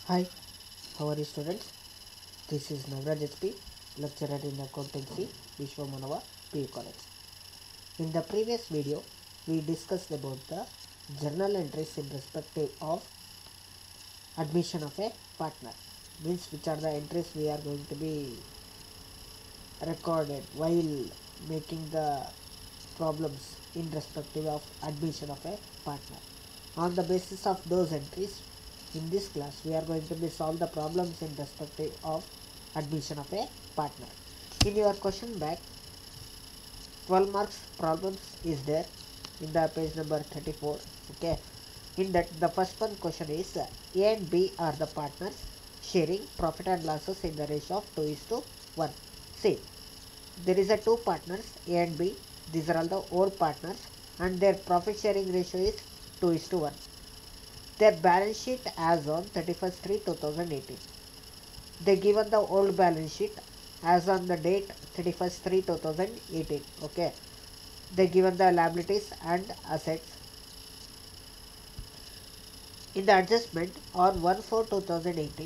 Hi, how are you students? This is Navraj HP, lecturer in accountancy, Vishwamanava PU College. In the previous video, we discussed about the journal entries in respective of admission of a partner. Means which are the entries we are going to be recorded while making the problems in respective of admission of a partner. On the basis of those entries, in this class we are going to be solve the problems in respective of admission of a partner. In your question back, 12 marks problems is there in the page number 34. Okay. In that the first one question is uh, A and B are the partners sharing profit and losses in the ratio of 2 is to 1. See, there is a two partners A and B. These are all the old partners and their profit sharing ratio is 2 is to 1. Their balance sheet as on 31st 3 2018. They given the old balance sheet as on the date 31st 3 2018. Okay. They given the liabilities and assets. In the adjustment on 1 4 2018,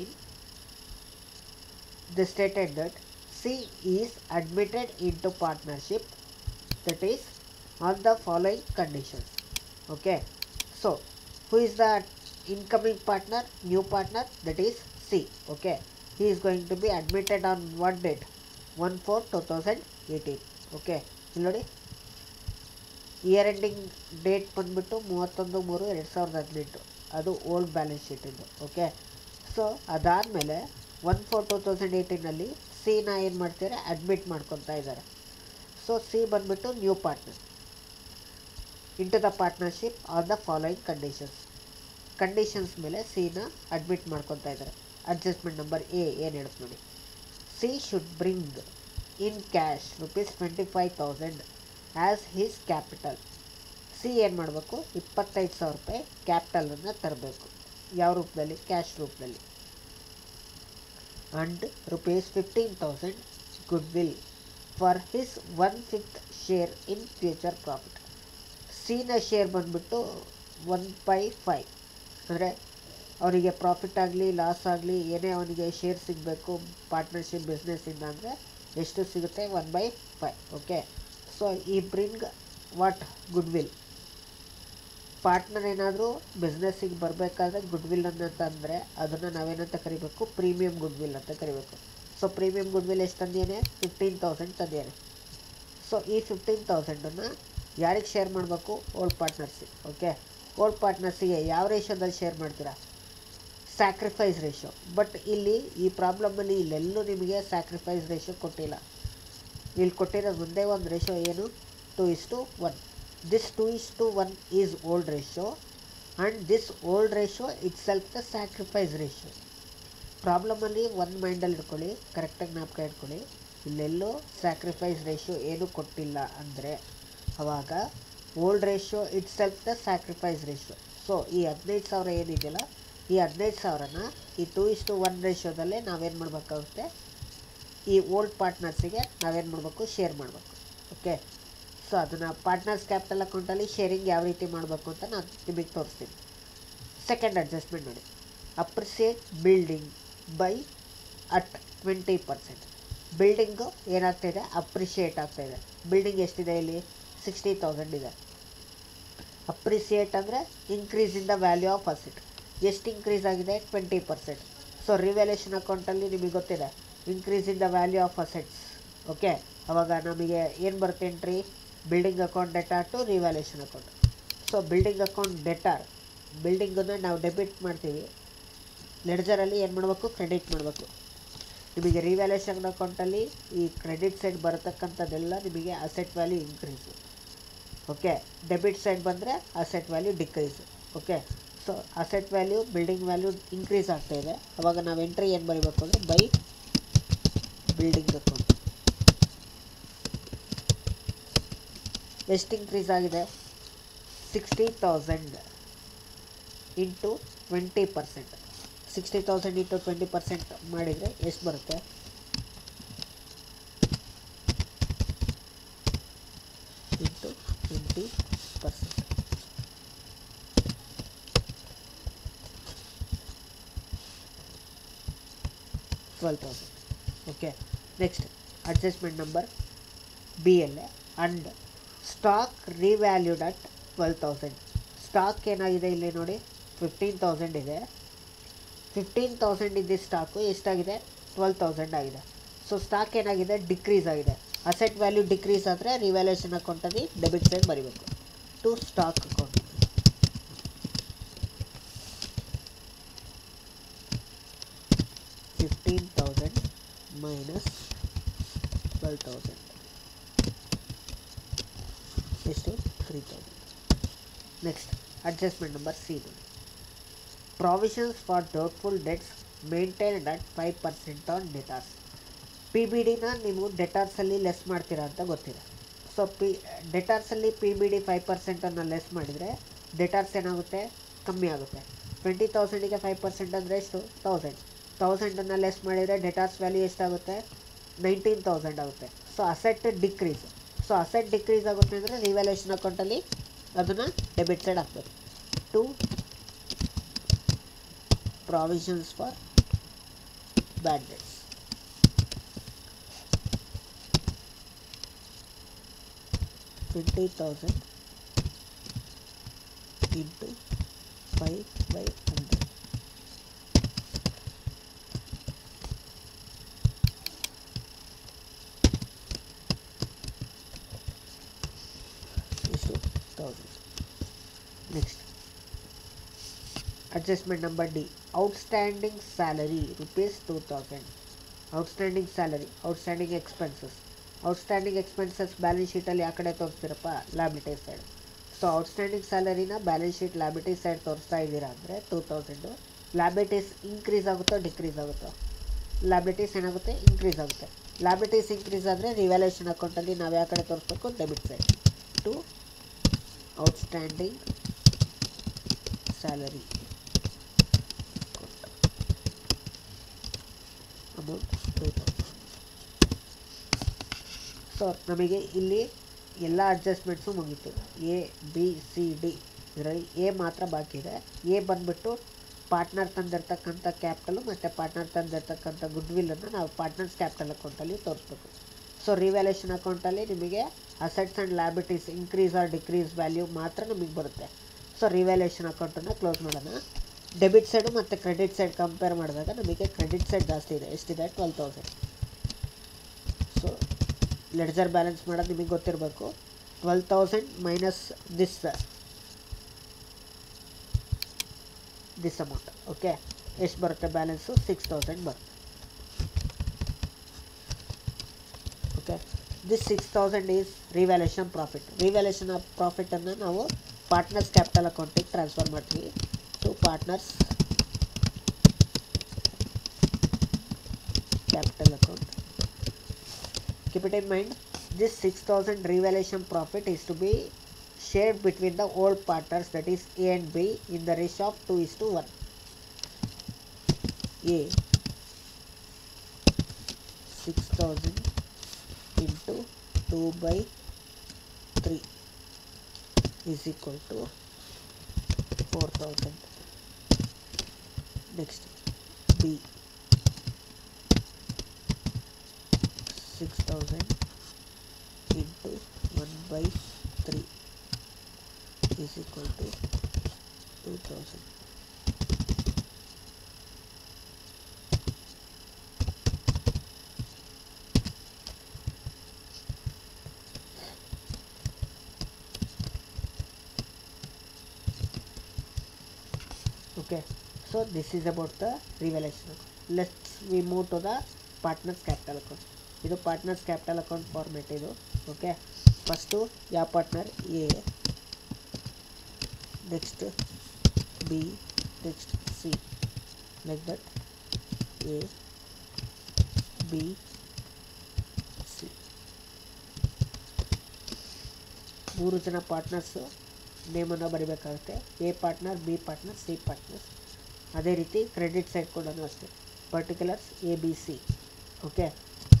they stated that C is admitted into partnership that is on the following conditions. Okay. So, who is the incoming partner, new partner? That is C. Okay. He is going to be admitted on what date? 1 4 2018. Okay. ಇಲ್ಲಿ ನೋಡಿ year ending date ಬಂದ್ಬಿಟ್ಟು ಮೂವತ್ತೊಂದು ಮೂರು ಎರಡು ಸಾವಿರದ ಹದಿನೆಂಟು ಅದು old balance sheet ಇದು ಓಕೆ ಸೊ ಅದಾದಮೇಲೆ ಒನ್ ಫೋರ್ ಟು ತೌಸಂಡ್ ಏಯ್ಟೀನಲ್ಲಿ ಸಿನ ಏನು ಮಾಡ್ತಾರೆ ಅಡ್ಮಿಟ್ ಮಾಡ್ಕೊತಾ ಇದ್ದಾರೆ ಸೊ ಸಿ ಬಂದ್ಬಿಟ್ಟು new partner into the partnership on the following conditions conditions ಮೇಲೆ ಸಿನ ಅಡ್ಮಿಟ್ ಮಾಡ್ಕೊತಾ ಇದ್ದಾರೆ ಅಡ್ಜಸ್ಟ್ಮೆಂಟ್ ನಂಬರ್ ಎ ಏನು ಹೇಳುತ್ತೆ ನೋಡಿ C should bring in cash rupees twenty five thousand as his capital C ಏನು ಮಾಡಬೇಕು ಇಪ್ಪತ್ತೈದು ಸಾವಿರ ರೂಪಾಯಿ ಕ್ಯಾಪಿಟಲನ್ನು ತರಬೇಕು ಯಾವ ರೂಪದಲ್ಲಿ ಕ್ಯಾಶ್ ರೂಪದಲ್ಲಿ and rupees fifteen thousand goodwill for his one fifth share in future profit ಸಿನ ಶೇರ್ ಬಂದ್ಬಿಟ್ಟು ಒನ್ ಬೈ ಫೈವ್ ಅಂದರೆ ಅವರಿಗೆ ಪ್ರಾಫಿಟ್ ಆಗಲಿ ಲಾಸ್ ಆಗಲಿ ಏನೇ ಅವನಿಗೆ ಶೇರ್ ಸಿಗಬೇಕು ಪಾರ್ಟ್ನರ್ಶಿಪ್ ಬಿಸ್ನೆಸ್ಸಿಂದ ಅಂದರೆ ಎಷ್ಟು ಸಿಗುತ್ತೆ one by five okay so ಈ bring what goodwill partner ಏನಾದರೂ ಬಿಸ್ನೆಸ್ಸಿಗೆ ಬರಬೇಕಾದ್ರೆ ಗುಡ್ ವಿಲ್ ಅನ್ನಂತಂದರೆ ಅದನ್ನು ನಾವೇನಂತ ಕರಿಬೇಕು ಪ್ರೀಮಿಯಂ ಗುಡ್ ವಿಲ್ ಅಂತ ಕರಿಬೇಕು ಸೊ ಪ್ರೀಮಿಯಂ ಗುಡ್ ವಿಲ್ ಎಷ್ಟು ತಂದೇನೆ ಫಿಫ್ಟೀನ್ ತೌಸಂಡ್ ತಂದೇನೆ ಸೊ ಈ ಫಿಫ್ಟೀನ್ ತೌಸಂಡನ್ನು ಯಾರಿಗೆ ಶೇರ್ ಮಾಡಬೇಕು ಓಲ್ಡ್ ಪಾರ್ಟ್ನರ್ಸಿಗೆ ಓಕೆ ಓಲ್ಡ್ ಪಾರ್ಟ್ನರ್ಸಿಗೆ ಯಾವ ರೇಷೋದಲ್ಲಿ ಶೇರ್ ಮಾಡ್ತೀರಾ ಸ್ಯಾಕ್ರಿಫೈಸ್ ರೇಷೋ ಬಟ್ ಇಲ್ಲಿ ಈ ಪ್ರಾಬ್ಲಮಲ್ಲಿ ಇಲ್ಲೆಲ್ಲೂ ನಿಮಗೆ ಸ್ಯಾಕ್ರಿಫೈಸ್ ರೇಷೋ ಕೊಟ್ಟಿಲ್ಲ ಇಲ್ಲಿ ಕೊಟ್ಟಿರೋದು ಒಂದೇ ಒಂದು ರೇಷೋ ಏನು two is to one this two is to one is old ratio and this old ratio itself the sacrifice ratio ಪ್ರಾಬ್ಲಮಲ್ಲಿ ಒಂದು ಮೈಂಡಲ್ಲಿ ಇಟ್ಕೊಳ್ಳಿ ಕರೆಕ್ಟಾಗಿ ಜ್ಞಾಪಕ ಇಟ್ಕೊಳ್ಳಿ ಇಲ್ಲೆಲ್ಲೂ ಸ್ಯಾಕ್ರಿಫೈಸ್ ರೇಷೋ ಏನೂ ಕೊಟ್ಟಿಲ್ಲ ಅಂದರೆ ಅವಾಗ old ratio itself the sacrifice ratio so ಈ ಹದಿನೈದು ಸಾವಿರ ಏನಿದೆಯಲ್ಲ ಈ ಹದಿನೈದು ಸಾವಿರನ ಈ ಟು ಇಸ್ ಟು ಒನ್ ರೇಷೋದಲ್ಲೇ ನಾವೇನು ಮಾಡಬೇಕಾಗುತ್ತೆ ಈ ಓಲ್ಡ್ ಪಾರ್ಟ್ನರ್ಸಿಗೆ ನಾವೇನು ಮಾಡಬೇಕು ಶೇರ್ ಮಾಡಬೇಕು ಓಕೆ ಸೊ ಅದನ್ನು ಪಾರ್ಟ್ನರ್ಸ್ ಕ್ಯಾಪಿಟಲ್ ಅಕೌಂಟಲ್ಲಿ ಶೇರಿಂಗ್ ಯಾವ ರೀತಿ ಮಾಡಬೇಕು ಅಂತ ನಾನು ನಿಮಗೆ ತೋರಿಸ್ತೀನಿ ಸೆಕೆಂಡ್ ಅಡ್ಜಸ್ಟ್ಮೆಂಟ್ ನೋಡಿ appreciate building by at twenty percent building ಏನಾಗ್ತಾಯಿದೆ ಅಪ್ರಿಷಿಯೇಟ್ ಆಗ್ತಾಯಿದೆ ಬಿಲ್ಡಿಂಗ್ ಎಷ್ಟಿದೆ ಇಲ್ಲಿ ಸಿಕ್ಸ್ಟಿ ತೌಸಂಡ್ ಇದೆ ಅಪ್ರಿಸಿಯೇಟ್ ಅಂದರೆ increase in the value of asset ಎಷ್ಟು ಇನ್ಕ್ರೀಸ್ ಆಗಿದೆ ಟ್ವೆಂಟಿ ಪರ್ಸೆಂಟ್ ಸೊ ರಿವ್ಯಾಲ್ಯೂಷನ್ ಅಕೌಂಟಲ್ಲಿ ನಿಮಗೆ ಗೊತ್ತಿದೆ increase in the value of assets okay ಅವಾಗ ನಮಗೆ ಏನು ಬರುತ್ತೆ entry building account debtor to revaluation account so building account debtor ಬಿಲ್ಡಿಂಗನ್ನು ನಾವು ಡೆಬಿಟ್ ಮಾಡ್ತೀವಿ ಲೆಡ್ಜರಲ್ಲಿ ಏನು ಮಾಡಬೇಕು ಕ್ರೆಡಿಟ್ ಮಾಡಬೇಕು ನಿಮಗೆ ರಿವ್ಯಾಲ್ಯೂಷನ್ ಅಕೌಂಟಲ್ಲಿ ಈ ಕ್ರೆಡಿಟ್ ಸೈಡ್ ಬರತಕ್ಕಂಥದ್ದೆಲ್ಲ ನಿಮಗೆ asset value increase okay debit side ಬಂದರೆ asset value decrease okay so asset value building value increase ಆಗ್ತಾಯಿದೆ ಅವಾಗ ನಾವು ಎಂಟ್ರಿ ಏನು ಬರೀಬೇಕು ಅಂದರೆ ಬೈ ಬಿಲ್ಡಿಂಗ್ ಅಕೌಂಟ್ ಎಷ್ಟು ಇನ್ಕ್ರೀಸ್ ಆಗಿದೆ sixty thousand into twenty percent sixty thousand into twenty percent ಮಾಡಿದರೆ ಎಷ್ಟು ಬರುತ್ತೆ into twenty percent twelve thousand okay next adjustment number B L and stock revalued at twelve thousand stock ಏನಾಗಿದೆ ಇಲ್ಲಿ ನೋಡಿ fifteen thousand ಇದೆ fifteen thousand ಇದ್ದ stock ಎಷ್ಟಾಗಿದೆ twelve thousand ಆಗಿದೆ ಸೊ ಸ್ಟಾಕ್ ಏನಾಗಿದೆ ಡಿಕ್ರೀಸ್ ಆಗಿದೆ ಅಸೆಟ್ ವ್ಯಾಲ್ಯೂ ಡಿಕ್ರೀಸ್ ಆದರೆ ರಿವ್ಯಾಲ್ಯೂಷನ್ ಅಕೌಂಟಲ್ಲಿ ಡೆಬಿಟ್ ಸೈಡ್ ಬರೀಬೇಕು to stock account fifteen thousand minus twelve thousand ಎಷ್ಟು three thousand next adjustment number C ನೋಡಿ provisions for doubtful debts maintained at five percent on debtors P B ಡಿನ ನೀವು ಡೆಟಾರ್ಸಲ್ಲಿ less ಮಾಡ್ತೀರಾ ಅಂತ ಗೊತ್ತಿದೆ ಸೊ ಪಿ ಡೆಟಾರ್ಸಲ್ಲಿ ಪಿ ಬಿ ಡಿ ಫೈವ್ ಪರ್ಸೆಂಟನ್ನು ಲೆಸ್ ಮಾಡಿದರೆ ಡೆಟಾರ್ಸ್ ಏನಾಗುತ್ತೆ ಕಮ್ಮಿ ಆಗುತ್ತೆ ಟ್ವೆಂಟಿ ತೌಸಂಡಿಗೆ ಫೈವ್ ಪರ್ಸೆಂಟ್ ಅಂದರೆ ಎಷ್ಟು ತೌಸಂಡ್ ತೌಸಂಡನ್ನು ಲೆಸ್ ಮಾಡಿದರೆ ಡೆಟಾರ್ಸ್ ವ್ಯಾಲ್ಯೂ ಎಷ್ಟಾಗುತ್ತೆ ನೈನ್ಟೀನ್ ತೌಸಂಡ್ ಆಗುತ್ತೆ so asset decrease so asset decrease ಆಗುತ್ತೆ ಅಂದರೆ ರಿವ್ಯಾಲ್ಯೂಷನ್ ಅಕೌಂಟಲ್ಲಿ ಅದನ್ನು ಡೆಬಿಟ್ ಸೈಡ್ ಹಾಕ್ಬೇಕು to provisions for bad debts twenty thousand into five by hundred ಇಷ್ಟು thousand next adjustment number D outstanding salary rupees two thousand outstanding salary outstanding expenses outstanding expenses balance ಶೀಟಲ್ಲಿ ಯಾವ ಕಡೆ ತೋರಿಸ್ತೀರಪ್ಪ liabilities side so outstanding ಸ್ಯಾಲರಿನ balance sheet liabilities side ತೋರಿಸ್ತಾ ಇದ್ದೀರಾ ಅಂದರೆ two thousand liabilities increase ಆಗುತ್ತೋ ಡಿಕ್ರೀಸ್ ಆಗುತ್ತೋ ಲ್ಯಾಬಿಲಿಟೀಸ್ ಏನಾಗುತ್ತೆ ಇನ್ಕ್ರೀಸ್ ಆಗುತ್ತೆ ಲ್ಯಾಬಿಲಿಟೀಸ್ ಇನ್ಕ್ರೀಸ್ ಆದರೆ ರಿವ್ಯಾಲ್ಯೂಷನ್ ಅಕೌಂಟಲ್ಲಿ ನಾವು ಯಾವ ಕಡೆ ತೋರಿಸ್ಬೇಕು debit side to outstanding salary amount two thousand so ನಮಗೆ ಇಲ್ಲಿ ಎಲ್ಲ ಅಡ್ಜಸ್ಟ್ಮೆಂಟ್ಸು ಮುಗೀತು ಎ ಬಿ ಸಿ ಡಿ ಇದರಲ್ಲಿ ಎ ಮಾತ್ರ ಬಾಕಿ ಇದೆ ಎ ಬಂದುಬಿಟ್ಟು ಪಾರ್ಟ್ನರ್ ತಂದಿರ್ತಕ್ಕಂಥ ಕ್ಯಾಪಿಟಲು ಮತ್ತು ಪಾರ್ಟ್ನರ್ ತಂದಿರ್ತಕ್ಕಂಥ ಗುಡ್ ವಿಲ್ಲನ್ನು ನಾವು ಪಾರ್ಟ್ನರ್ಸ್ ಕ್ಯಾಪಿಟಲ್ ಅಕೌಂಟಲ್ಲಿ ತೋರಿಸ್ಬೇಕು ಸೊ ರಿವ್ಯಾಲ್ಯೂಷನ್ ಅಕೌಂಟಲ್ಲಿ ನಿಮಗೆ assets and liabilities increase or decrease value ಮಾತ್ರ ನಮಗೆ ಬರುತ್ತೆ ಸೊ ರಿವ್ಯಾಲ್ಯೂಷನ್ ಅಕೌಂಟನ್ನು ಕ್ಲೋಸ್ ಮಾಡೋಣ ಡೆಬಿಟ್ ಸೈಡು ಮತ್ತು ಕ್ರೆಡಿಟ್ ಸೈಡ್ ಕಂಪೇರ್ ಮಾಡಿದಾಗ ನಮಗೆ ಕ್ರೆಡಿಟ್ ಸೈಡ್ ಜಾಸ್ತಿ ಇದೆ ಎಷ್ಟಿದೆ twelve thousand so ledger balance ಮಾಡೋದು ನಿಮಗೆ ಗೊತ್ತಿರಬೇಕು twelve thousand minus this this amount okay ಎಷ್ಟು ಬರುತ್ತೆ ಬ್ಯಾಲೆನ್ಸು ಸಿಕ್ಸ್ ತೌಸಂಡ್ ಬರುತ್ತೆ okay this six thousand is revaluation profit revaluation of ಪ್ರಾಫಿಟನ್ನು ನಾವು ಪಾರ್ಟ್ನರ್ಸ್ ಕ್ಯಾಪಿಟಲ್ ಅಕೌಂಟಿಗೆ ಟ್ರಾನ್ಸ್ಫರ್ ಮಾಡ್ತೀವಿ to partners capital account keep it in mind this 6000 revaluation profit is to be shared between the old partners that is a and b in the ratio of 2 is to 1 a 6000 into 2 by 3 is equal to 4000 next b 6000 into 1 by 3 is equal to 2000 okay so this is about the revaluation let's we move to the partners capital account ಇದು partners capital account format ಇದು okay first ಯಾವ partner A next B next C like that A B C ಮೂರು ಜನ partners ನೇಮನ್ನು ಬರಿಬೇಕಾಗುತ್ತೆ A partner B partner C partners ಅದೇ ರೀತಿ credit side ಕೂಡ ಅಷ್ಟೇ particulars A B C okay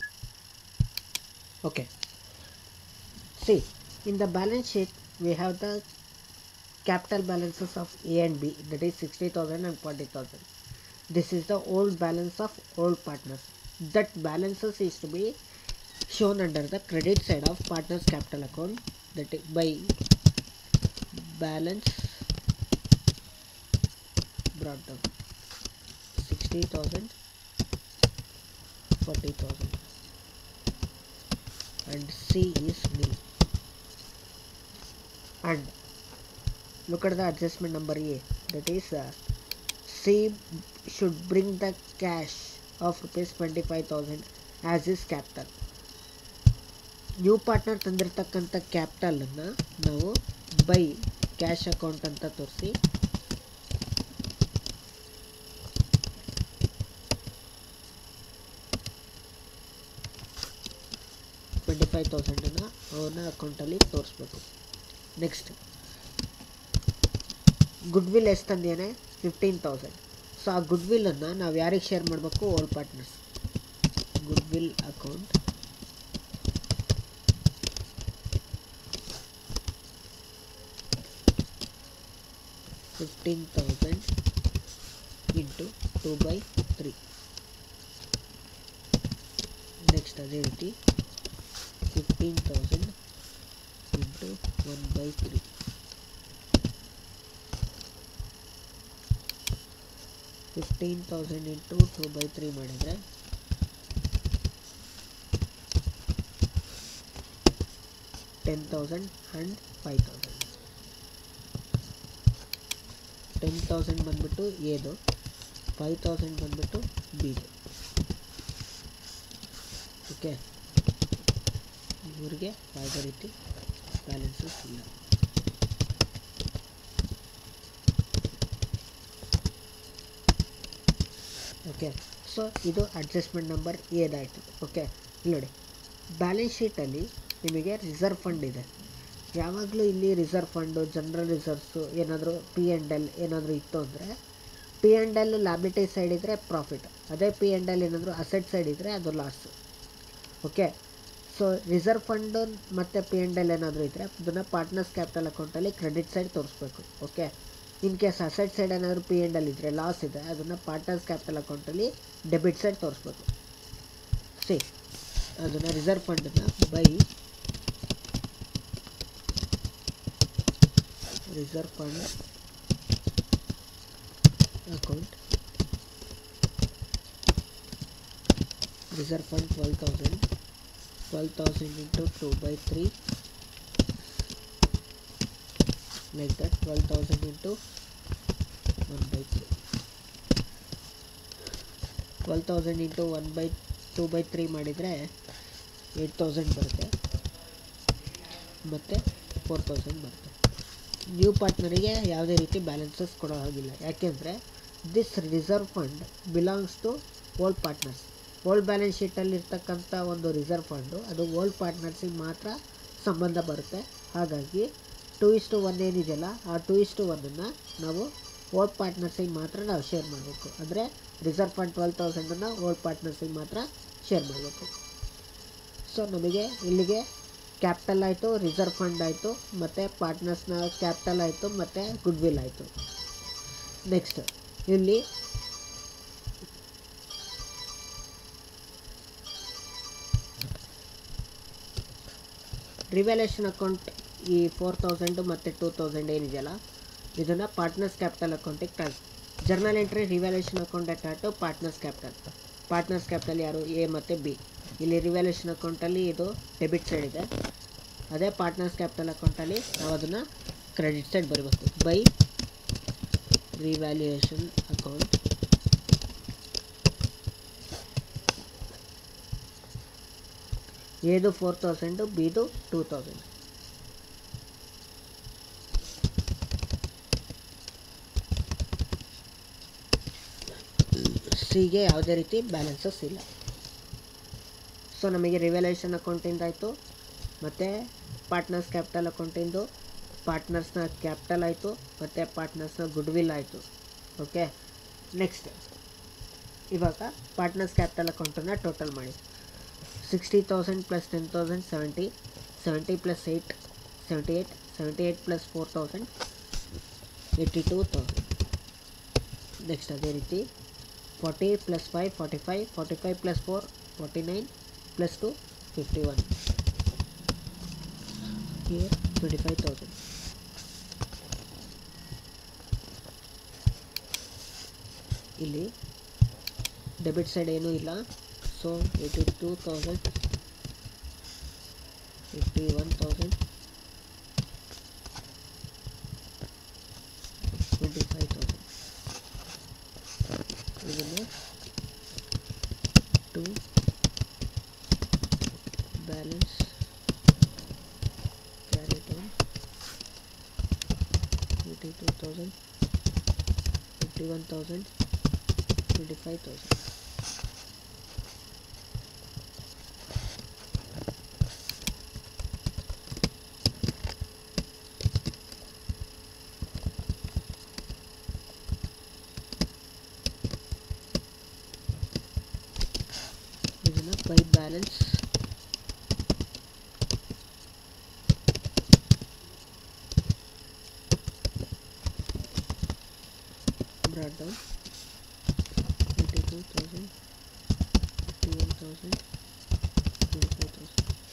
okay see in the balance sheet we have the capital balances of a and b that is 60000 and 40000 this is the old balance of old partners that balances is to be shown under the credit side of partners capital account that is by balance brought down 60000 40000 and C is nil and look at the adjustment number A that is uh, C should bring the cash of rupees 25000 as is capital new partner ತಂದಿರತಕ್ಕಂಥ ಕ್ಯಾಪಿಟಲನ್ನು ನಾವು by cash account ಅಂತ ತೋರಿಸಿ twenty five ತೌಸಂಡನ್ನು ಅವನ ಅಕೌಂಟಲ್ಲಿ ತೋರಿಸ್ಬೇಕು next goodwill ಎಷ್ಟು ತಂದೇನೆ ಫಿಫ್ಟೀನ್ ತೌಸಂಡ್ ಸೊ ಆ ಗುಡ್ ವಿಲ್ಲನ್ನು ನಾವು ಯಾರಿಗೆ ಶೇರ್ ಮಾಡಬೇಕು old partners goodwill account fifteen thousand into two by three next ಅದೇ ರೀತಿ fifteen thousand into one by three fifteen thousand into two by three ಮಾಡಿದರೆ ten thousand and five thousand ten thousand ಬಂದ್ಬಿಟ್ಟು ಎದು five thousand ಬಂದ್ಬಿಟ್ಟು ಬಿದು okay ಇವರಿಗೆ ಯಾವುದೇ ರೀತಿ balances ಇಲ್ಲ ಓಕೆ ಸೊ ಇದು ಅಡ್ಜಸ್ಟ್ಮೆಂಟ್ ನಂಬರ್ ಏದಾಯಿತು ಓಕೆ ಇಲ್ಲಿ ನೋಡಿ ಬ್ಯಾಲೆನ್ಸ್ ಶೀಟಲ್ಲಿ ನಿಮಗೆ ರಿಸರ್ವ್ ಫಂಡ್ ಇದೆ ಯಾವಾಗಲೂ ಇಲ್ಲಿ ರಿಸರ್ವ್ ಫಂಡು ಜನರಲ್ ರಿಸರ್ವ್ಸು ಏನಾದರೂ ಪಿ ಆ್ಯಂಡ್ ಎಲ್ ಏನಾದರೂ ಇತ್ತು ಅಂದರೆ P and L liability side ಇದ್ದರೆ ಪ್ರಾಫಿಟ್ ಅದೇ ಪಿ ಆ್ಯಂಡ್ ಎಲ್ ಏನಾದರೂ ಅಸೆಟ್ ಸೈಡ್ ಇದ್ದರೆ ಅದು loss okay so reserve fund ಮತ್ತು ಪಿ ಆ್ಯಂಡ್ ಎಲ್ ಏನಾದರೂ ಇದ್ದರೆ ಅದನ್ನು ಪಾರ್ಟ್ನರ್ಸ್ ಕ್ಯಾಪಿಟಲ್ ಅಕೌಂಟಲ್ಲಿ ಕ್ರೆಡಿಟ್ ಸೈಡ್ ತೋರಿಸ್ಬೇಕು okay in case asset side ಏನಾದರೂ ಪಿ ಆ್ಯಂಡ್ ಎಲ್ ಇದ್ದರೆ ಲಾಸ್ ಇದೆ ಅದನ್ನು ಪಾರ್ಟ್ನರ್ಸ್ ಕ್ಯಾಪಿಟಲ್ ಅಕೌಂಟಲ್ಲಿ ಡೆಬಿಟ್ ಸೈಡ್ ತೋರಿಸ್ಬೇಕು ಸಿ ಅದನ್ನು ರಿಸರ್ವ್ ಫಂಡನ್ನು by reserve fund account reserve fund twelve thousand twelve thousand into two by three like that 12000 into 1 by 3 12000 into 1 by 2 by 3 ಮಾಡಿದರೆ ಏಯ್ಟ್ ತೌಸಂಡ್ ಬರುತ್ತೆ ಮತ್ತು ಫೋರ್ ತೌಸಂಡ್ ಬರುತ್ತೆ ನ್ಯೂ ಪಾರ್ಟ್ನರಿಗೆ ಯಾವುದೇ ರೀತಿ ಬ್ಯಾಲೆನ್ಸಸ್ ಕೊಡೋ ಹಾಗಿಲ್ಲ ಯಾಕೆಂದರೆ this reserve fund belongs to old partners old balance ಶೀಟಲ್ಲಿ ಇರ್ತಕ್ಕಂಥ ಒಂದು ರಿಸರ್ವ್ ಫಂಡು ಅದು ಓಲ್ಡ್ ಪಾರ್ಟ್ನರ್ಸಿಗೆ ಮಾತ್ರ ಸಂಬಂಧ ಬರುತ್ತೆ ಹಾಗಾಗಿ ಟೂ ಇಸ್ಟು ಒನ್ ಏನಿದೆಯಲ್ಲ ಆ ಟೂ ಇಸ್ಟು ಒನ್ನನ್ನು ನಾವು ಓಲ್ಡ್ ಪಾರ್ಟ್ನರ್ಸಿಗೆ ಮಾತ್ರ ನಾವು ಶೇರ್ ಮಾಡಬೇಕು ಅಂದರೆ ರಿಸರ್ವ್ ಫಂಡ್ ಟ್ವೆಲ್ ತೌಸಂಡನ್ನು ಓಲ್ಡ್ ಪಾರ್ಟ್ನರ್ಸಿಗೆ ಮಾತ್ರ ಶೇರ್ ಮಾಡಬೇಕು ಸೊ ನಮಗೆ ಇಲ್ಲಿಗೆ ಕ್ಯಾಪಿಟಲ್ ಆಯಿತು ರಿಸರ್ವ್ ಫಂಡ್ ಆಯಿತು ಮತ್ತು ಪಾರ್ಟ್ನರ್ಸ್ನ ಕ್ಯಾಪಿಟಲ್ ಆಯಿತು ಮತ್ತು ಗುಡ್ ವಿಲ್ ಆಯಿತು ನೆಕ್ಸ್ಟ್ ಇಲ್ಲಿ ರಿವ್ಯಾಲ್ಯೂಷನ್ ಅಕೌಂಟ್ ಈ ಫೋರ್ ತೌಸಂಡು ಮತ್ತು ಟೂ ತೌಸಂಡ್ ಏನಿದೆಯಲ್ಲ ಇದನ್ನು ಪಾರ್ಟ್ನರ್ಸ್ ಕ್ಯಾಪಿಟಲ್ ಅಕೌಂಟಿಗೆ trans journal entry revaluation account at partners capital partners capital ಯಾರು ಎ ಮತ್ತು ಬಿ ಇಲ್ಲಿ ರಿವ್ಯಾಲ್ಯೂಷನ್ ಅಕೌಂಟಲ್ಲಿ ಇದು ಡೆಬಿಟ್ ಸೈಡ್ ಇದೆ ಅದೇ ಪಾರ್ಟ್ನರ್ಸ್ ಕ್ಯಾಪಿಟಲ್ ಅಕೌಂಟಲ್ಲಿ ನಾವು ಅದನ್ನು ಕ್ರೆಡಿಟ್ ಸೈಡ್ ಬರಬೇಕು ಬೈ ರಿವ್ಯಾಲ್ಯೂಯೇಷನ್ ಅಕೌಂಟ್ ಎದು ಫೋರ್ ತೌಸಂಡು ಬಿದು ಟೂ ತೌಸಂಡ್ ಸಿಗೆ ಯಾವುದೇ ರೀತಿ ಬ್ಯಾಲೆನ್ಸಸ್ ಇಲ್ಲ ಸೊ ನಮಗೆ ರಿವ್ಯಾಲ್ಯೂಷನ್ ಅಕೌಂಟಿಂದ ಆಯಿತು ಮತ್ತು ಪಾರ್ಟ್ನರ್ಸ್ ಕ್ಯಾಪಿಟಲ್ ಅಕೌಂಟಿಂದು ಪಾರ್ಟ್ನರ್ಸ್ನ ಕ್ಯಾಪಿಟಲ್ ಆಯಿತು ಮತ್ತು ಪಾರ್ಟ್ನರ್ಸ್ನ ಗುಡ್ ವಿಲ್ ಆಯಿತು ಓಕೆ ನೆಕ್ಸ್ಟ್ ಇವಾಗ ಪಾರ್ಟ್ನರ್ಸ್ ಕ್ಯಾಪಿಟಲ್ ಅಕೌಂಟನ್ನು ಟೋಟಲ್ ಮಾಡಿ sixty thousand plus ten thousand seventy seventy plus eight seventy eight seventy eight plus four thousand eighty two thousand next ಅದೇ ರೀತಿ forty plus five forty five forty five plus four forty nine plus two fifty one here 25000 ಇಲ್ಲಿ debit side ಏನೂ ಇಲ್ಲ so eighty two thousand fifty one thousand twenty five thousand ಇದನ್ನು to balance carry down 82,000 51,000 25,000 ಇದನ್ನ by balance brought down 82,000 51,000 25,000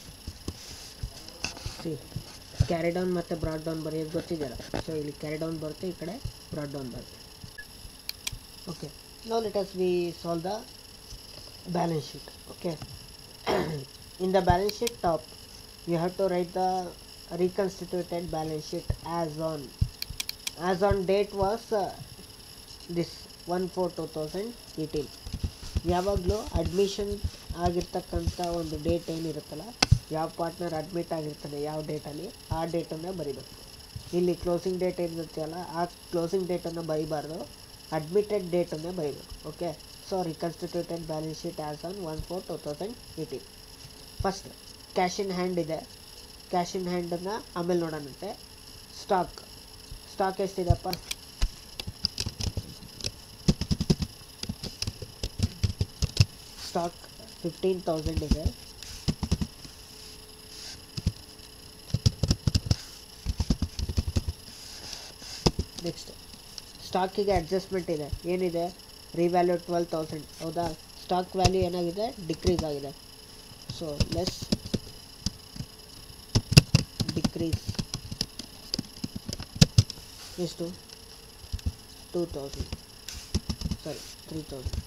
C carry down ಮತ್ತು brought down ಬರೆಯೋದು ಗೊತ್ತಿದೆಯಲ್ಲ so ಇಲ್ಲಿ carry down ಬರುತ್ತೆ ಈ ಕಡೆ ಬ್ರಾಡ್ ಡೌನ್ ಬರುತ್ತೆ okay no let us we solve the balance sheet okay in the balance sheet top you have to write the reconstituted balance sheet as on as on date was uh, this 1 4 2018 ಯಾವಾಗಲೂ admission ಆಗಿರ್ತಕ್ಕಂಥ ಒಂದು date ಏನಿರುತ್ತಲ್ಲ ಯಾವ partner admit ಆಗಿರ್ತಾನೆ ಯಾವ ಡೇಟಲ್ಲಿ ಆ ಡೇಟನ್ನು ಬರಿಬೇಕು ಇಲ್ಲಿ closing date ಏನಿರುತ್ತಲ್ಲ ಆ ಕ್ಲೋಸಿಂಗ್ ಡೇಟನ್ನು ಬರಿಬಾರ್ದು ಅಡ್ಮಿಟೆಡ್ ಡೇಟನ್ನೇ ಬರಿಬೇಕು okay so reconstituted balance sheet as on one four two thousand eighteen first cash in hand ಇದೆ ಕ್ಯಾಶ್ ಇನ್ ಹ್ಯಾಂಡನ್ನು ಆಮೇಲೆ ನೋಡೋಣಂತೆ ಸ್ಟಾಕ್ ಸ್ಟಾಕ್ ಎಷ್ಟಿದೆಪ್ಪ ಸ್ಟಾಕ್ ಫಿಫ್ಟೀನ್ ತೌಸಂಡ್ ಇದೆ ನೆಕ್ಸ್ಟ್ ಸ್ಟಾಕಿಗೆ ಅಡ್ಜಸ್ಟ್ಮೆಂಟ್ ಇದೆ ಏನಿದೆ ರಿವ್ಯಾಲ್ಯೂ ಟ್ವೆಲ್ ತೌಸಂಡ್ ಹೌದಾ ಸ್ಟಾಕ್ ವ್ಯಾಲ್ಯೂ ಏನಾಗಿದೆ ಡಿಕ್ರೀಸ್ ಆಗಿದೆ ಸೊ ಲೆಸ್ ಡಿಕ್ರೀಸ್ ಎಷ್ಟು two thousand sorry three thousand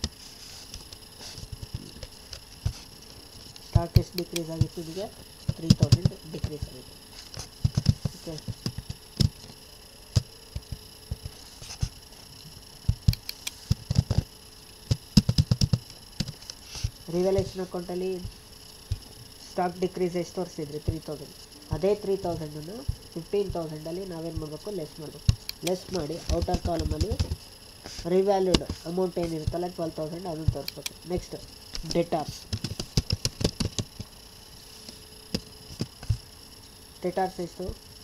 stock ಎಷ್ಟು ಡಿಕ್ರೀಸ್ ಆಗಿತ್ತು ಇದಕ್ಕೆ ತ್ರೀ ತೌಸಂಡ್ ಡಿಕ್ರೀಸ್ ಆಗಿದೆ ಓಕೆ ರಿವ್ಯಾಲ್ಯೂಷನ್ ಅಕೌಂಟಲ್ಲಿ ಸ್ಟಾಕ್ ಡಿಕ್ರೀಸ್ ಎಷ್ಟು ತೋರಿಸಿದ್ರಿ ತ್ರೀ ತೌಸಂಡ್ ಅದೇ ತ್ರೀ ತೌಸಂಡನ್ನು ಫಿಫ್ಟೀನ್ ತೌಸಂಡಲ್ಲಿ ನಾವೇನು ಮಾಡಬೇಕು ಲೆಸ್ ಮಾಡಬೇಕು ಲೆಸ್ ಮಾಡಿ ಔಟರ್ ಕಾಲಮಲ್ಲಿ ರಿವ್ಯಾಲ್ಯೂಡ್ ಅಮೌಂಟ್ ಏನಿರುತ್ತಲ್ಲ ಟ್ವೆಲ್ ತೌಸಂಡ್ ಅದನ್ನು ತೋರಿಸ್ಬೇಕು ನೆಕ್ಸ್ಟ್ ಡೆಟಾರ್ಸ್ ಡೆಟಾರ್ಸ್ ಎಷ್ಟು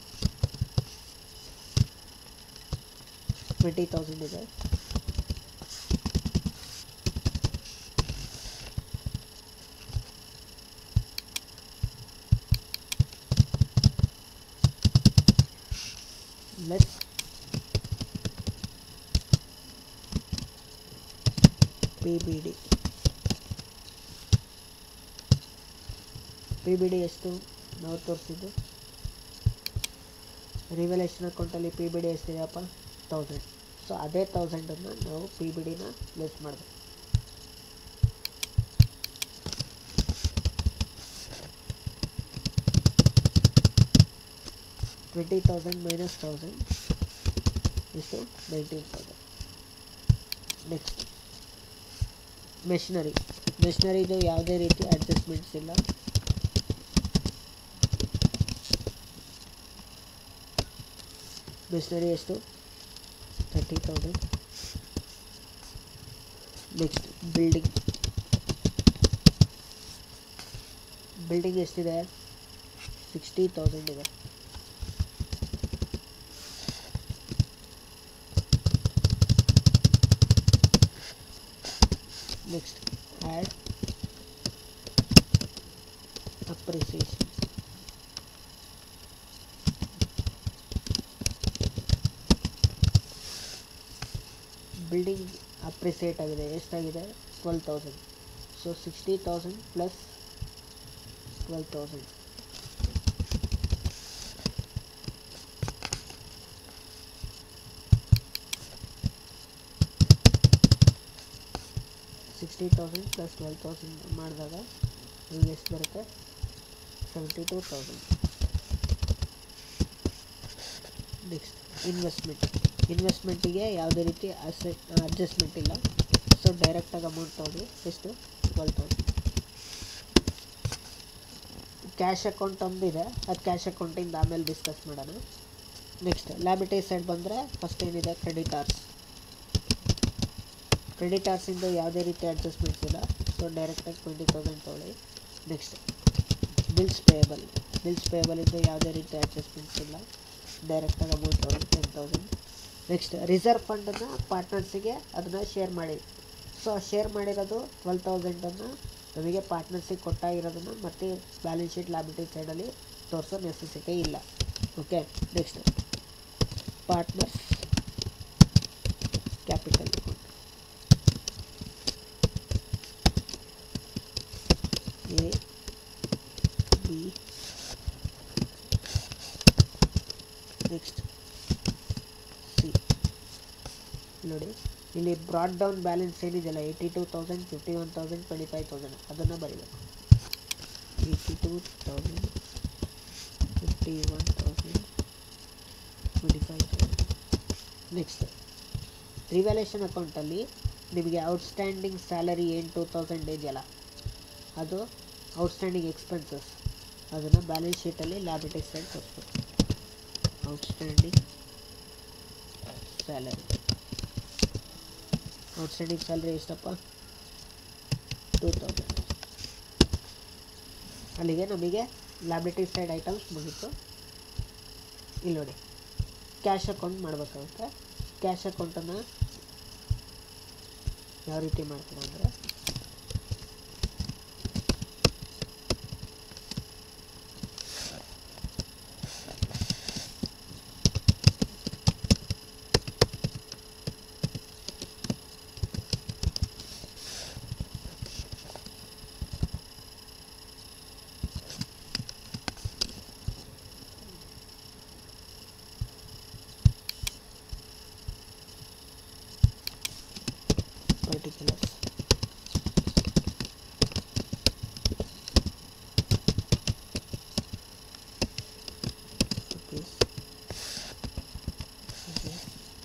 ಟ್ವೆಂಟಿ ತೌಸಂಡ್ ಇದೆ less P B D P B D ಎಷ್ಟು ನಾವು ತೋರಿಸಿದ್ದು ರಿವಲ್ಯೂಷನ್ ಅಕೌಂಟಲ್ಲಿ ಪಿ ಬಿ ಡಿ ಎಷ್ಟಿದೆಯಪ್ಪ ತೌಸಂಡ್ ಸೊ ಅದೇ ತೌಸಂಡನ್ನು ನಾವು ಪಿ ಬಿ ಡಿನ ಲೆಸ್ ಮಾಡಬೇಕು ಟ್ವೆಂಟಿ ತೌಸಂಡ್ ಮೈನಸ್ ತೌಸಂಡ್ ಎಷ್ಟು ನೈನ್ಟೀನ್ ತೌಸಂಡ್ ನೆಕ್ಸ್ಟ್ ಮೆಷಿನರಿ ಮೆಷಿನರಿದು ಯಾವುದೇ ರೀತಿ ಅಡ್ಜಸ್ಟ್ಮೆಂಟ್ಸ್ ಇಲ್ಲ ಮೆಷಿನರಿ ಎಷ್ಟು thirty thousand next building building ಎಷ್ಟಿದೆ ಸಿಕ್ಸ್ಟಿ ತೌಸಂಡ್ ಇದೆ next add appreciation building appreciate ಆಗಿದೆ ಎಷ್ಟಾಗಿದೆ twelve thousand so sixty thousand plus twelve thousand sixty thousand plus twelve thousand ಮಾಡಿದಾಗ ನಿಮ್ಗೆ ಎಷ್ಟು ಬರುತ್ತೆ seventy two thousand next investment ಇನ್ವೆಸ್ಟ್ಮೆಂಟಿಗೆ ಯಾವುದೇ ರೀತಿ ಅಸೆಟ್ ಅಡ್ಜಸ್ಟ್ಮೆಂಟ್ ಇಲ್ಲ ಸೊ ಡೈರೆಕ್ಟಾಗಿ ಅಮೌಂಟ್ ತೊಗೊಳ್ಳಿ ಎಷ್ಟು ಟ್ವೆಲ್ ತೌಸಂಡ್ ಕ್ಯಾಶ್ ಅಕೌಂಟ್ ಒಂದಿದೆ ಅದು ಕ್ಯಾಶ್ ಅಕೌಂಟಿಂದ ಆಮೇಲೆ ಡಿಸ್ಕಸ್ ಮಾಡೋಣ ನೆಕ್ಸ್ಟ್ ಲ್ಯಾಬಿಟೇ ಸೈಡ್ ಬಂದರೆ ಫಸ್ಟ್ ಏನಿದೆ ಕ್ರೆಡಿಟಾರ್ಸ್ ಕ್ರೆಡಿಟಾರ್ಸಿಂದ ಯಾವುದೇ ರೀತಿ ಅಡ್ಜಸ್ಟ್ಮೆಂಟ್ಸ್ ಇಲ್ಲ ಸೊ ಡೈರೆಕ್ಟಾಗಿ ಟ್ವೆಂಟಿ ತೌಸಂಡ್ ತೊಗೊಳ್ಳಿ ನೆಕ್ಸ್ಟ್ ಬಿಲ್ಸ್ ಪೇಯಬಲ್ ಬಿಲ್ಸ್ ಪೇಯಬಲಿಂದ ಯಾವುದೇ ರೀತಿ ಅಡ್ಜಸ್ಟ್ಮೆಂಟ್ಸ್ ಇಲ್ಲ ಡೈರೆಕ್ಟಾಗಿ ಅಮೌಂಟ್ ತೊಗೊಳ್ಳಿ ಟೆನ್ ತೌಸಂಡ್ ನೆಕ್ಸ್ಟ್ ರಿಸರ್ವ್ ಫಂಡನ್ನು ಪಾರ್ಟ್ನರ್ಸಿಗೆ ಅದನ್ನು ಶೇರ್ ಮಾಡಿ ಸೊ ಶೇರ್ ಮಾಡಿರೋದು ಟ್ವೆಲ್ ತೌಸಂಡನ್ನು ನಮಗೆ ಪಾರ್ಟ್ನರ್ಸಿಗೆ ಕೊಟ್ಟಾಗಿರೋದನ್ನು ಮತ್ತೆ ಬ್ಯಾಲೆನ್ಸ್ ಶೀಟ್ ಲ್ಯಾಬಿಲಿಟಿ ಸೈಡಲ್ಲಿ ತೋರಿಸೋ ನೆಸೆಸಿಟಿ ಇಲ್ಲ okay next partners capital account A B next C ನೋಡಿ ಇಲ್ಲಿ ಬ್ರಾಡ್ ಡೌನ್ ಬ್ಯಾಲೆನ್ಸ್ ಏನಿದೆಯಲ್ಲ eighty two thousand fifty one thousand twenty five thousand ಅದನ್ನು ಬರೀಬೇಕು eighty two thousand fifty one thousand twenty five thousand next revaluation ಅಕೌಂಟಲ್ಲಿ ನಿಮಗೆ outstanding salary ಏನು two thousand ಇದೆಯಲ್ಲ ಅದು ಔಟ್ಸ್ಟ್ಯಾಂಡಿಂಗ್ ಎಕ್ಸ್ಪೆನ್ಸಸ್ ಅದನ್ನು ಬ್ಯಾಲೆನ್ಸ್ ಶೀಟಲ್ಲಿ ಲ್ಯಾಬಿಲಿಟಿ ಸೈಡ್ ತೋರಿಸ್ಬೇಕು ಔಟ್ಸ್ಟ್ಯಾಂಡಿಂಗ್ ಸ್ಯಾಲರಿ ಔಟ್ಸ್ಟ್ಯಾಂಡಿಂಗ್ ಸ್ಯಾಲರಿ ಎಷ್ಟಪ್ಪ ಟೂ ತೌಸಂಡ್ ಅಲ್ಲಿಗೆ ನಮಗೆ ಲ್ಯಾಬಿಲಿಟಿ ಸೈಡ್ ಐಟಮ್ಸ್ ಮುಗೀತು ಇಲ್ಲಿ ನೋಡಿ ಕ್ಯಾಶ್ ಅಕೌಂಟ್ ಮಾಡಬೇಕಾಗುತ್ತೆ ಕ್ಯಾಶ್ ಅಕೌಂಟನ್ನು ಯಾವ ರೀತಿ ಮಾಡ್ತೀರಾ ಅಂದರೆ particulars rupees okay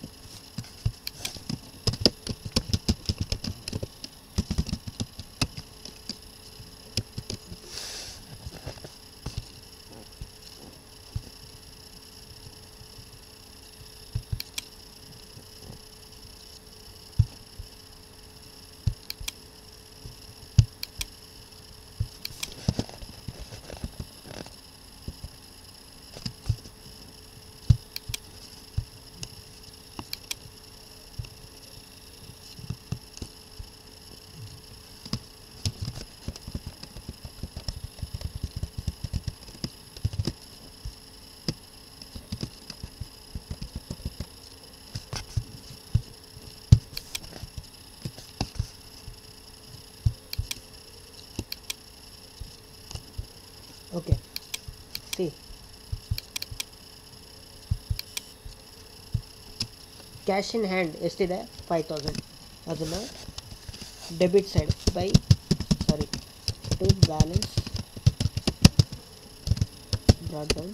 okay see cash in hand ಎಷ್ಟಿದೆ ಫೈವ್ ತೌಸಂಡ್ ಅದನ್ನು debit side by sorry to balance brought down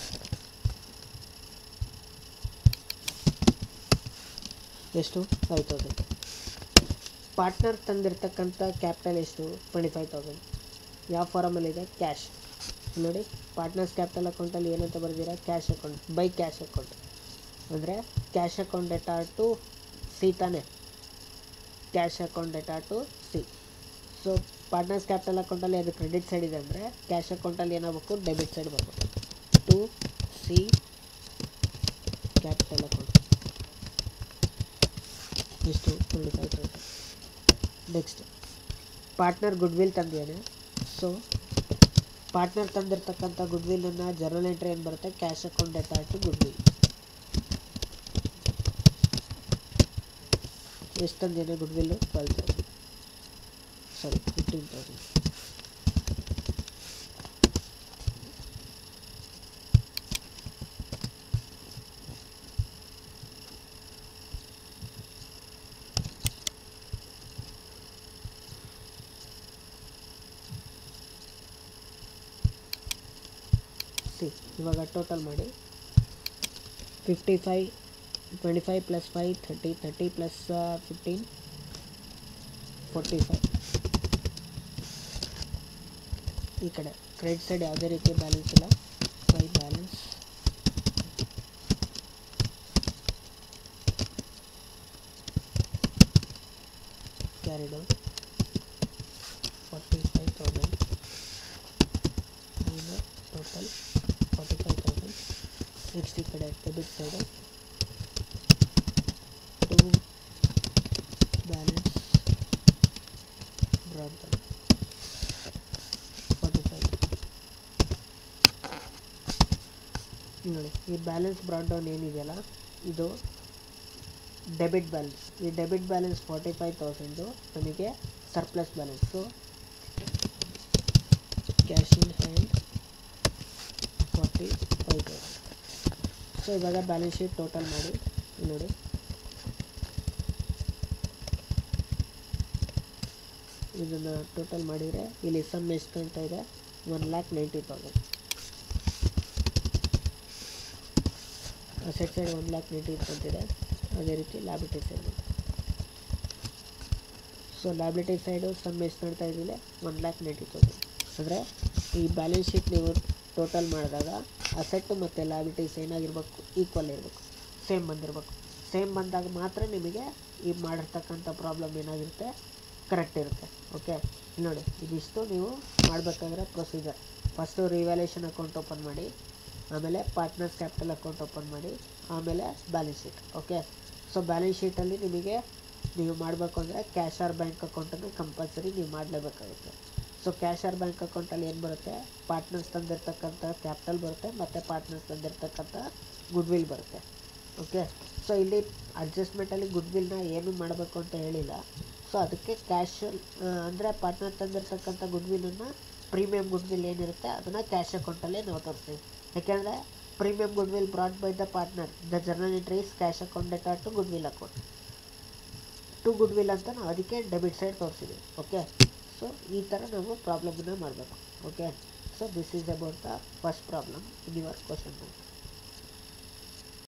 ಎಷ್ಟು ಫೈವ್ ತೌಸಂಡ್ ಪಾರ್ಟ್ನರ್ ತಂದಿರ್ತಕ್ಕಂಥ ಕ್ಯಾಪಿಟಲ್ ಎಷ್ಟು ಟ್ವೆಂಟಿ ಫೈವ್ ತೌಸಂಡ್ ಯಾವ ಫಾರಮಲ್ಲಿದೆ ಕ್ಯಾಶ್ ನೋಡಿ ಪಾರ್ಟ್ನರ್ಸ್ ಕ್ಯಾಪಿಟಲ್ ಅಕೌಂಟಲ್ಲಿ ಏನಂತ ಬರ್ದಿರ cash account by cash account ಅಂದರೆ cash account debtor to C ತಾನೆ cash account debtor to C so partners capital ಅಕೌಂಟಲ್ಲಿ ಅದು ಕ್ರೆಡಿಟ್ ಸೈಡ್ ಇದೆ ಅಂದರೆ ಕ್ಯಾಶ್ ಅಕೌಂಟಲ್ಲಿ ಏನಾಗಬೇಕು ಡೆಬಿಟ್ ಸೈಡ್ ಬರಬೇಕು ಟು ಸಿ ಕ್ಯಾಪಿಟಲ್ ಅಕೌಂಟ್ ಎಷ್ಟು twenty five thousand next partner goodwill ತಂದಿದ್ದಾನೆ ಸೊ ಪಾರ್ಟ್ನರ್ ತಂದಿರ್ತಕ್ಕಂಥ ಗುಡ್ ವಿಲ್ಲನ್ನು ಜರ್ನಲ್ ಎಂಟ್ರಿ ಏನು ಬರುತ್ತೆ cash account debtor to goodwill ಎಷ್ಟು ತಂದೇನೆ goodwill twelve thousand sorry fifteen thousand C ಇವಾಗ ಟೋಟಲ್ ಮಾಡಿ fifty five twenty five plus five thirty thirty plus fifteen forty five ಈ ಕಡೆ ಕ್ರೆಡಿಟ್ ಸೈಡ್ ಯಾವುದೇ ರೀತಿ ಬ್ಯಾಲೆನ್ಸ್ ಇಲ್ಲ by balance carried forty five thousand total forty five thousand next ಈ ಕಡೆ debit side to balance brought forty five ನೋಡಿ ಈ balance brought down ಏನಿದೆಯಲ್ಲ ಇದು ಡೆಬಿಟ್ ಬ್ಯಾಲೆನ್ಸ್ ಈ debit balance forty five thousand ನಮಗೆ surplus balance cash in hand forty five thousand so ಇವಾಗ balance sheet total ಮಾಡಿ ಇಲ್ಲಿ ನೋಡಿ ಇದನ್ನು ಟೋಟಲ್ ಮಾಡಿದರೆ ಇಲ್ಲಿ ಸಮ್ ಎಷ್ಟು ಕಾಣ್ತಾ ಇದೆ one lakh ninety thousand asset side one lakh ninety ಅಂತಿದೆ ಅದೇ ರೀತಿ liability side so liability side sum ಎಷ್ಟು ಕಾಣ್ತಾ ಇದ್ದಿಲ್ಲ ಒನ್ ಲ್ಯಾಕ್ ನೈಂಟಿ ತೌಸಂಡ್ ಅಂದರೆ ಈ ಬ್ಯಾಲೆನ್ಸ್ ಶೀಟ್ ನೀವು ಟೋಟಲ್ ಮಾಡಿದಾಗ ಅಸೆಟ್ಟು ಮತ್ತು ಲ್ಯಾಬಿಲಿಟೀಸ್ ಏನಾಗಿರ್ಬೇಕು ಈಕ್ವಲ್ ಇರಬೇಕು ಸೇಮ್ ಬಂದಿರಬೇಕು ಸೇಮ್ ಬಂದಾಗ ಮಾತ್ರ ನಿಮಗೆ ಈ ಮಾಡಿರ್ತಕ್ಕಂಥ ಪ್ರಾಬ್ಲಮ್ ಏನಾಗಿರುತ್ತೆ ಕರೆಕ್ಟ್ ಇರುತ್ತೆ ಓಕೆ ನೋಡಿ ಇದಿಷ್ಟು ನೀವು ಮಾಡಬೇಕಾದ್ರೆ procedure first revaluation account open ಮಾಡಿ ಆಮೇಲೆ ಪಾರ್ಟ್ನರ್ಸ್ ಕ್ಯಾಪಿಟಲ್ ಅಕೌಂಟ್ ಓಪನ್ ಮಾಡಿ ಆಮೇಲೆ balance sheet okay so balance ಶೀಟಲ್ಲಿ ನಿಮಗೆ ನೀವು ಮಾಡಬೇಕು ಅಂದರೆ ಕ್ಯಾಶ್ ಆರ್ ಬ್ಯಾಂಕ್ ಅಕೌಂಟನ್ನು ಕಂಪಲ್ಸರಿ ನೀವು ಮಾಡಲೇಬೇಕಾಗುತ್ತೆ ಸೊ ಕ್ಯಾಶ್ ಆರ್ ಬ್ಯಾಂಕ್ ಅಕೌಂಟಲ್ಲಿ ಏನು ಬರುತ್ತೆ ಪಾರ್ಟ್ನರ್ಸ್ ತಂದಿರ್ತಕ್ಕಂಥ ಕ್ಯಾಪಿಟಲ್ ಬರುತ್ತೆ ಮತ್ತು ಪಾರ್ಟ್ನರ್ಸ್ ತಂದಿರ್ತಕ್ಕಂಥ ಗುಡ್ ವಿಲ್ ಬರುತ್ತೆ ಓಕೆ ಸೊ ಇಲ್ಲಿ ಅಡ್ಜಸ್ಟ್ಮೆಂಟಲ್ಲಿ ಗುಡ್ ವಿಲ್ನ ಏನು ಮಾಡಬೇಕು ಅಂತ ಹೇಳಿಲ್ಲ ಸೊ ಅದಕ್ಕೆ ಕ್ಯಾಶ್ ಅಂದರೆ ಪಾರ್ಟ್ನರ್ ತಂದಿರ್ತಕ್ಕಂಥ ಗುಡ್ ವಿಲ್ಲನ್ನು ಪ್ರೀಮಿಯಂ ಗುಡ್ ವಿಲ್ ಏನಿರುತ್ತೆ ಅದನ್ನು ಕ್ಯಾಶ್ ಅಕೌಂಟಲ್ಲೇ ನಾವು ತೋರಿಸ್ತೀವಿ ಯಾಕೆಂದರೆ premium goodwill brought by the partner the journal entries cash account debtor to goodwill account to goodwill ಅಂತ ನಾವು ಅದಕ್ಕೆ ಡೆಬಿಟ್ ಸೈಡ್ ತೋರಿಸಿದ್ವಿ ಓಕೆ ಸೊ ಈ ಥರ ನಾವು ಪ್ರಾಬ್ಲಮನ್ನು ಮಾಡಬೇಕು okay so this is about the first problem in your question